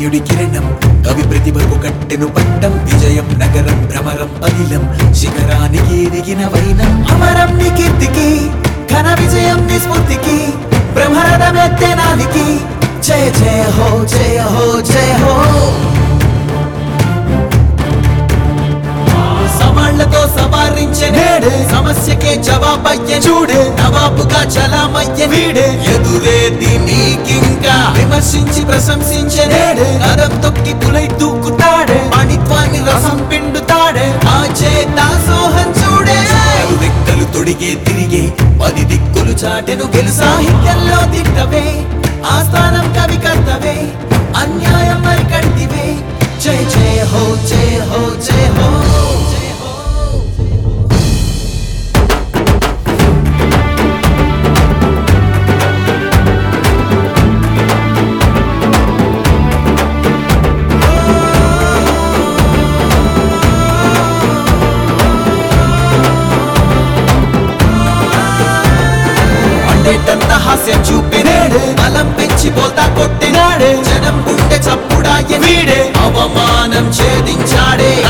సూర్యుడి కిరణం కవి ప్రతిభకు కట్టెను పట్టం విజయం నగరం భ్రమరం అనిలం శిఖరానికి ఎదిగిన వైనం అమరం నీ కీర్తికి ఘన విజయం నీ స్ఫూర్తికి బ్రహ్మరథమెత్తెనాలికి జయ జయ హో జయ హో జయ హో సవాళ్లతో సవారించే నేడే సమస్యకే జవాబయ్యే చూడే నవాబుగా చలామయ్యే వీడే ఎదురేది నీకింకా విమర్శించి ప్రశంసించే నేడే కదం తొక్కి పులై దూకుతాడే పాణిత్వాన్ని రసం పిండుతాడే ఆ చేత సోహం చూడే రెక్కలు తొడిగే తిరిగే పది దిక్కులు చాటెను గెలు సాహిత్యంలో దిట్టవే ఆస్థానం కవి కర్తవే అన్యాయం మరి కడితివే జయ జయ హో జయ హో జయ హో జయ హో అండేటంత హాస్యం చూపినాడే బలం పెంచి పోతా కొట్టినాడే జనం గుండె చప్పుడాయ వీడే అవమానం ఛేదించాడే